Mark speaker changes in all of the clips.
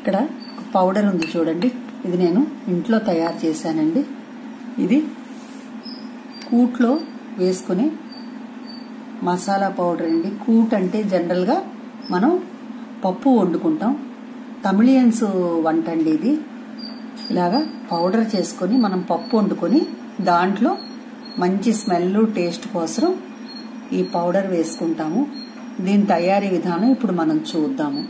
Speaker 1: ఇక్కడ పౌడర్ ఉంది చూడండి ఇది నేను ఇంట్లో తయారు చేశానండి ఇది కూట్లో వేసుకుని మసాలా పౌడర్ అండి కూట్ అంటే జనరల్గా మనం పప్పు వండుకుంటాం తమిళియన్స్ వంట అండి ఇది ఇలాగా పౌడర్ చేసుకొని మనం పప్పు వండుకొని దాంట్లో మంచి స్మెల్ టేస్ట్ కోసం ఈ పౌడర్ వేసుకుంటాము దీని తయారీ విధానం ఇప్పుడు మనం చూద్దాము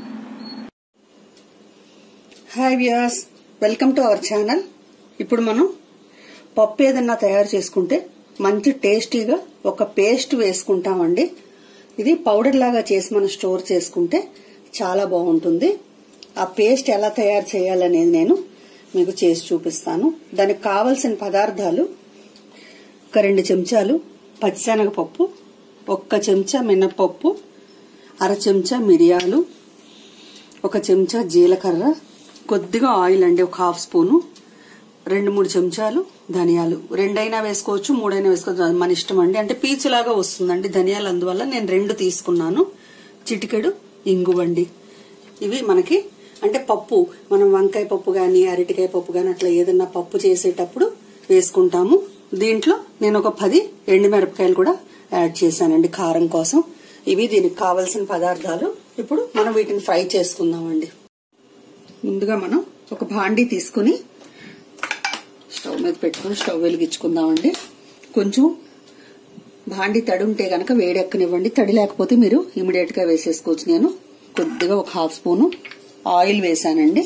Speaker 2: hi viewers welcome to our channel ఇప్పుడు మనం పప్పు ఏదన్నా తయారు చేసుకుంటే మంచి టేస్టీగా ఒక పేస్ట్ వేసుకుంటామండి ఇది పౌడర్ లాగా చేసి మనం స్టోర్ చేసుకుంటే చాలా బాగుంటుంది ఆ పేస్ట్ ఎలా తయారు చేయాలనేది నేను మీకు చేసి చూపిస్తాను దానికి కావలసిన పదార్థాలు ఒక రెండు చెంచాలు పచ్చిశనగపప్పు ఒక్క చెంచా మినప్పప్పు అర చెంచా మిరియాలు ఒక చెంచా జీలకర్ర కొద్దిగా ఆయిల్ అండి ఒక హాఫ్ స్పూను రెండు మూడు చెంచాలు ధనియాలు రెండైనా వేసుకోవచ్చు మూడైనా వేసుకోవచ్చు అది మన ఇష్టం అండి అంటే పీచులాగా వస్తుందండి ధనియాలు అందువల్ల నేను రెండు తీసుకున్నాను చిటికెడు ఇంగువండి ఇవి మనకి అంటే పప్పు మనం వంకాయ పప్పు గాని అరటికాయ పప్పు గాని అట్లా ఏదన్నా పప్పు చేసేటప్పుడు వేసుకుంటాము దీంట్లో నేను ఒక పది ఎండుమిరపకాయలు కూడా యాడ్ చేశానండి కారం కోసం ఇవి దీనికి కావలసిన పదార్థాలు ఇప్పుడు మనం వీటిని ఫ్రై చేసుకుందామండి ముందుగా మనం ఒక భాండీ తీసుకుని స్టవ్ మీద పెట్టుకుని స్టవ్ వెలిగించుకుందామండి కొంచెం భాండి తడి ఉంటే గనక వేడెక్కనివ్వండి తడి లేకపోతే మీరు ఇమీడియట్ గా వేసేసుకోవచ్చు నేను కొద్దిగా ఒక హాఫ్ స్పూను ఆయిల్ వేసానండి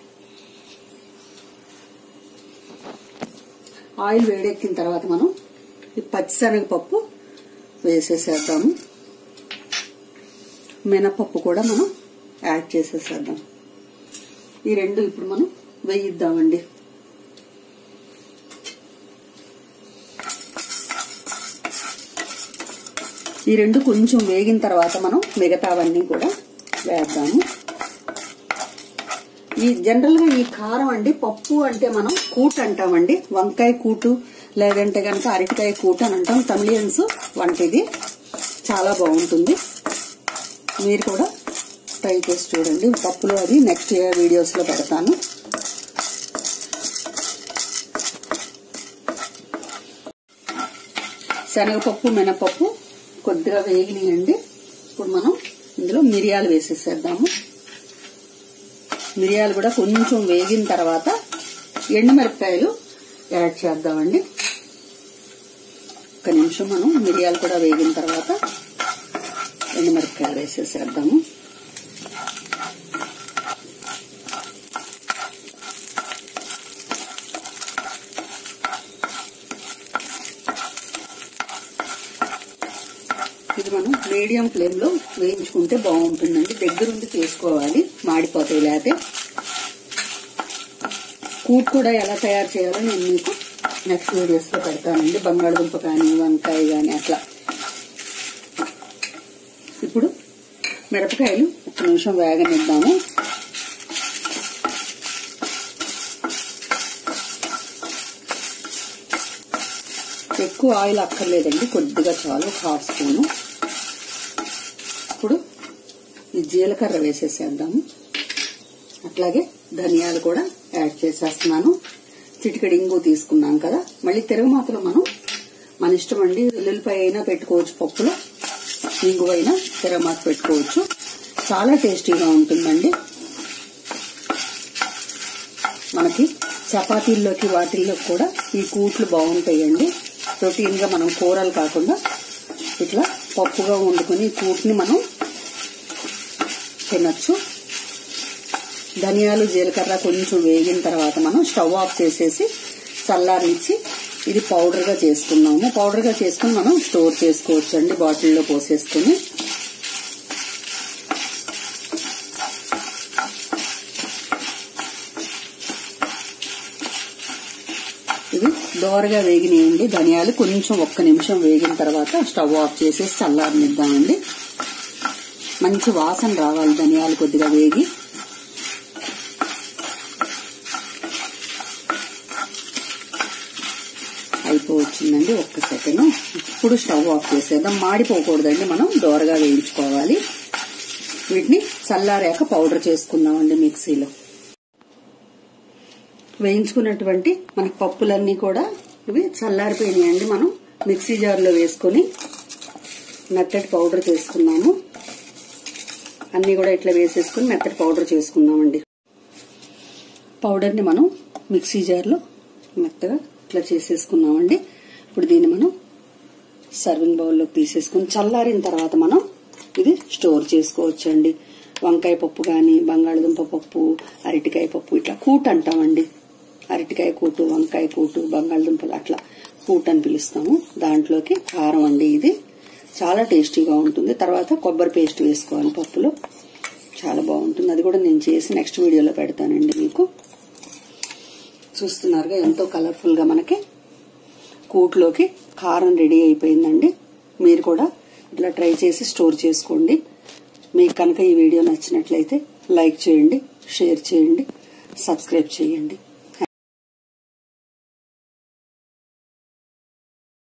Speaker 2: ఆయిల్ వేడెక్కిన తర్వాత మనం ఈ పచ్చిశనగపప్పు వేసేసేద్దాము మినపప్పు కూడా మనం యాడ్ చేసేసేద్దాం ఈ రెండు ఇప్పుడు మనం వేయిద్దామండి ఈ రెండు కొంచెం వేగిన తర్వాత మనం మిగతావన్నీ కూడా వేద్దాము ఈ జనరల్ గా ఈ కారం అండి పప్పు అంటే మనం కూట్ అంటామండి వంకాయ కూటు లేదంటే కనుక అరటికాయ కూటు అని అంటాం తమిళియన్స్ వంటిది చాలా బాగుంటుంది మీరు కూడా ట్రై చేసి చూడండి పప్పులో అది నెక్స్ట్ వీడియోస్ లో పెడతాను శనగపప్పు మినపప్పు కొద్దిగా వేగినాయండి ఇప్పుడు మనం ఇందులో మిరియాలు వేసేసేద్దాము మిరియాలు కూడా కొంచెం వేగిన తర్వాత ఎండుమిరపకాయలు యాడ్ చేద్దామండి ఒక నిమిషం మనం మిరియాలు కూడా వేగిన తర్వాత ఎండుమిరపకాయలు వేసేసేద్దాము ఇది మనం మీడియం ఫ్లేమ్ లో వేయించుకుంటే బాగుంటుందండి దగ్గరుండి చేసుకోవాలి మాడిపోతాయి లేకపోతే కూట్ కూడా ఎలా తయారు చేయాలో నేను మీకు నెక్స్ట్ వీడియోస్ లో పెడతానండి బంగాళదుంప కానీ వంకాయ కానీ అట్లా ఇప్పుడు మిరపకాయలు ఒక నిమిషం వేగనిద్దాము ఎక్కువ ఆయిల్ అక్కర్లేదండి కొద్దిగా చాలు ఒక హాఫ్ స్పూను ఇప్పుడు ఈ జీలకర్ర వేసేసేద్దాము అట్లాగే ధనియాలు కూడా యాడ్ చేసేస్తున్నాను చిటికడి ఇంగు తీసుకున్నాం కదా మళ్ళీ తిరగమాతలో మనం మన ఇష్టం అండి వెల్లుల్లిపాయ అయినా పెట్టుకోవచ్చు పప్పులో ఇంగు అయినా తిరగమాత పెట్టుకోవచ్చు చాలా టేస్టీగా ఉంటుందండి మనకి చపాతీల్లోకి వాటిల్లో కూడా ఈ కూట్లు బాగుంటాయండి రొటీన్ గా మనం కూరలు కాకుండా ఇట్లా పప్పుగా వండుకుని ఈ కూట్ని మనం తినచ్చు ధనియాలు జీలకర్ర కొంచెం వేగిన తర్వాత మనం స్టవ్ ఆఫ్ చేసేసి చల్లారించి ఇది పౌడర్ గా చేసుకున్నాము పౌడర్ గా చేసుకుని మనం స్టోర్ చేసుకోవచ్చు అండి బాటిల్లో పోసేసుకుని ఇది దోరగా వేగినాయండి ధనియాలు కొంచెం ఒక్క నిమిషం వేగిన తర్వాత స్టవ్ ఆఫ్ చేసేసి చల్లారనిద్దామండి మంచి వాసన రావాలి ధనియాలు కొద్దిగా వేగి అయిపోవచ్చిందండి ఒక్క సెకండ్ ఇప్పుడు స్టవ్ ఆఫ్ చేసేద్దాం మాడిపోకూడదండి మనం దోరగా వేయించుకోవాలి వీటిని చల్లారాక పౌడర్ చేసుకుందామండి మిక్సీలో వేయించుకున్నటువంటి మనకి పప్పులన్నీ కూడా ఇవి చల్లారిపోయినాయండి మనం మిక్సీ జార్లో వేసుకొని మెత్తటి పౌడర్ చేసుకున్నాము అన్నీ కూడా ఇట్లా వేసేసుకుని మెత్తటి పౌడర్ చేసుకుందామండి పౌడర్ని మనం మిక్సీ జార్లో మెత్తగా ఇట్లా చేసేసుకున్నామండి ఇప్పుడు దీన్ని మనం సర్వింగ్ బౌల్లోకి తీసేసుకుని చల్లారిన తర్వాత మనం ఇది స్టోర్ చేసుకోవచ్చండి వంకాయ పప్పు కానీ బంగాళదుంప పప్పు అరటికాయ పప్పు ఇట్లా కూట్ అంటామండి అరటికాయ కూటు వంకాయ కూటు బంగాళదుంపలు అట్లా కూట్ అని పిలుస్తాము దాంట్లోకి కారం అండి ఇది చాలా టేస్టీగా ఉంటుంది తర్వాత కొబ్బరి పేస్ట్ వేసుకోవాలి పప్పులో చాలా బాగుంటుంది అది కూడా నేను చేసి నెక్స్ట్ వీడియోలో పెడతానండి మీకు చూస్తున్నారుగా ఎంతో కలర్ఫుల్ గా మనకి కూట్లోకి కారం రెడీ అయిపోయిందండి మీరు కూడా ఇట్లా ట్రై చేసి స్టోర్ చేసుకోండి మీకు కనుక ఈ వీడియో నచ్చినట్లయితే లైక్ చేయండి షేర్ చేయండి సబ్స్క్రైబ్ చేయండి